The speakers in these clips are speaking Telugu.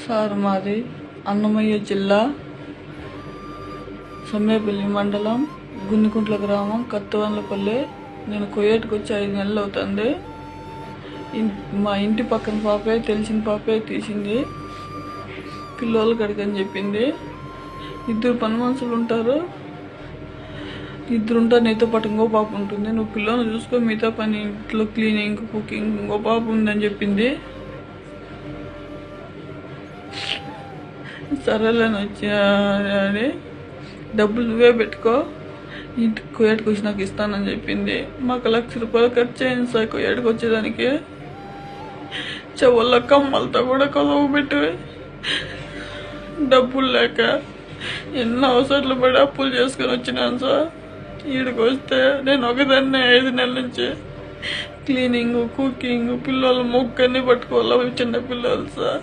సార్ మాది అన్నమయ్య జిల్లా సమ్మేపల్లి మండలం గున్నికుంట్ల గ్రామం కత్తివన్లపల్లి నేను కుయేట్కి వచ్చి ఐదు నెలలు అవుతుంది ఇన్- మా ఇంటి పక్కన పాపే తెలిసిన పాపే తీసింది పిల్లోళ్ళు కడిగని చెప్పింది ఇద్దరు పని మనుషులు ఉంటారు ఇద్దరు ఉంటారు నీతో పాటు ఇంకో పాప ఉంటుంది నువ్వు పిల్లల్ని చూసుకో మిగతా పని ఇంట్లో క్లీనింగ్ కుకింగ్ ఇంకో పాప ఉందని చెప్పింది సరేలేని వచ్చి డబ్బులు నువ్వే పెట్టుకో ఇంటికి కోయేటికి వచ్చి నాకు ఇస్తానని చెప్పింది మాకు లక్ష రూపాయలు ఖర్చు అయింది సార్ కోయేటికి వచ్చేదానికి చెవుల్లో కమ్మలతో కూడా కొలవ పెట్టి డబ్బులు లేక ఎన్నో అవసరాలు పడి అప్పులు చేసుకొని వచ్చినాను సార్ ఈడికి వస్తే నేను ఒకదాన్నే ఐదు నెలల నుంచి క్లీనింగ్ కుకింగ్ పిల్లలు మొక్కని పట్టుకోవాలి చిన్న పిల్లలు సార్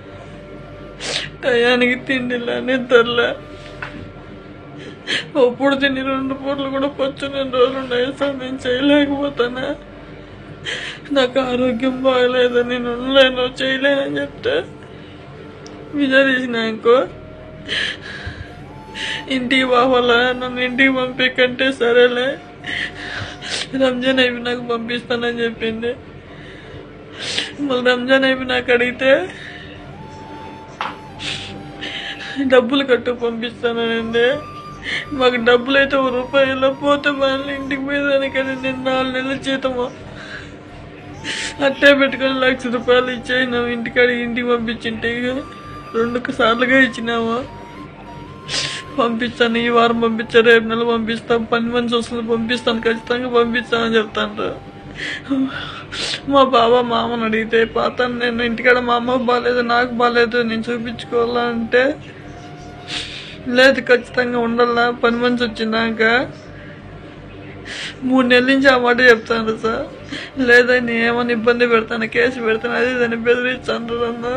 టయానికి తిండిలా నిద్రలే ఒప్పుడు తిని రెండు పూటలు కూడా పచ్చుని రోజులు ఉన్నాయి సార్ నేను చేయలేకపోతానా నాకు ఆరోగ్యం బాగలేదు నేను ఉండలేను చేయలేనని చెప్తే విజయదీసిన ఇంకో ఇంటికి పోవాలా నన్ను ఇంటికి పంపికంటే సరేలే రంజాన్ అయిపోయినాక పంపిస్తానని చెప్పింది మళ్ళీ రంజాన్ అయిపోయినాక అడిగితే డబ్బులు కట్టు పంపిస్తానండి మాకు డబ్బులు అయితే ఒక రూపాయలు పోతే మళ్ళీ ఇంటికి పోయేదానికని నేను నాలుగు నెలల జీతము అట్టే పెట్టుకొని లక్ష రూపాయలు ఇచ్చేయినాము ఇంటికాడ ఇంటికి పంపించింటే రెండు సార్లుగా ఇచ్చినాము పంపిస్తాను ఈ వారం పంపించారు రేపు నెల పంపిస్తాను పని మనిషి వస్తుంది పంపిస్తాను ఖచ్చితంగా పంపిస్తానని చెప్తాను మా బాబా మామని అడిగితే పాతాను నేను ఇంటికాడ మా అమ్మ బాగాలేదు నాకు బాగాలేదు నేను చూపించుకోవాలంటే లేదు ఖచ్చితంగా ఉండాలా పని మనిషి వచ్చినాక మూడు నెలల నుంచి ఆ మాట చెప్తాను సార్ లేదా నేను ఏమైనా ఇబ్బంది పెడతాను కేసు పెడతాను అది దాన్ని బెదిరిస్తాను అన్న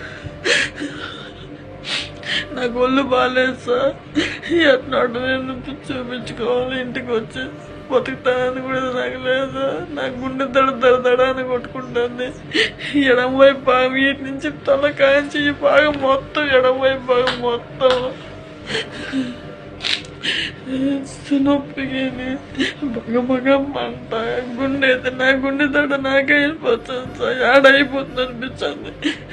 నాకు ఒళ్ళు బాగాలేదు సార్ ఎట్లాంటి నేను చూపించుకోవాలి ఇంటికి వచ్చి బతుకుతానని కూడా నాకు లేదు నాకు గుండె దడ దడ దడ అని కొట్టుకుంటుంది ఎడం వైపు భాగం వీటి నుంచి తల కాంచి ఈ భాగం మొత్తం ఎడం వైపు భాగం మొత్తం నొప్పికి బగ బగ మంట గుండె అయితే నా గుండె దడ నాకే వెళ్ళిపోతుంది సార్ ఆడైపోతుంది అనిపించింది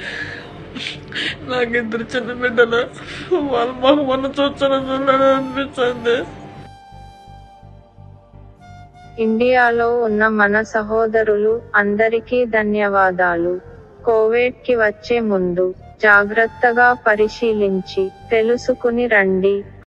నాకు ఇద్దరు చిన్న బిడ్డలు వాళ్ళు మాకు మొన్న చూస్తాను చూడాలని అనిపించింది ఇండియాలో ఉన్న మన సహోదరులు అందరికీ ధన్యవాదాలు కోవిడ్ కి వచ్చే ముందు జాగ్రత్తగా పరిశీలించి తెలుసుకుని రండి